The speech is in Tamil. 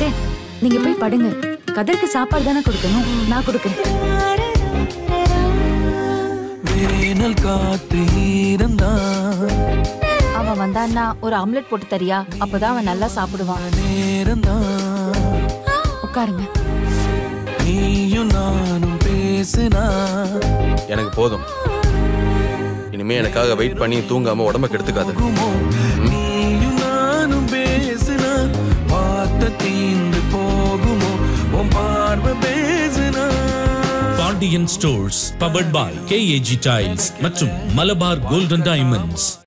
அத்தை நீங்க போய் படுங்க கதருக்கு சாப்பாடு தானே கொடுக்கணும் நான் கொடுக்கறேன் வேனல் காத்து ஈரந்தான் அவன் வந்தான்னா ஒரு ஆம்லெட் போட்டு தரியா அப்பதான் அவன் நல்லா சாப்பிடுவான் நேரந்தான் உட்காருங்க நீயும் நானும் பேசுனா எனக்கு போதும் இனிமே எனக்காக வெயிட் பண்ணி தூங்காம உடம்ப கெடுத்துக்காத போகுமோ நீயும் நானும் பேசுனா வார்த்தை தீந்து போகுமோ உன் பார்வை பேசுனா Pandian stores powered by KAG tiles மற்றும் மலபார் கோல்டன் டைமண்ட்ஸ்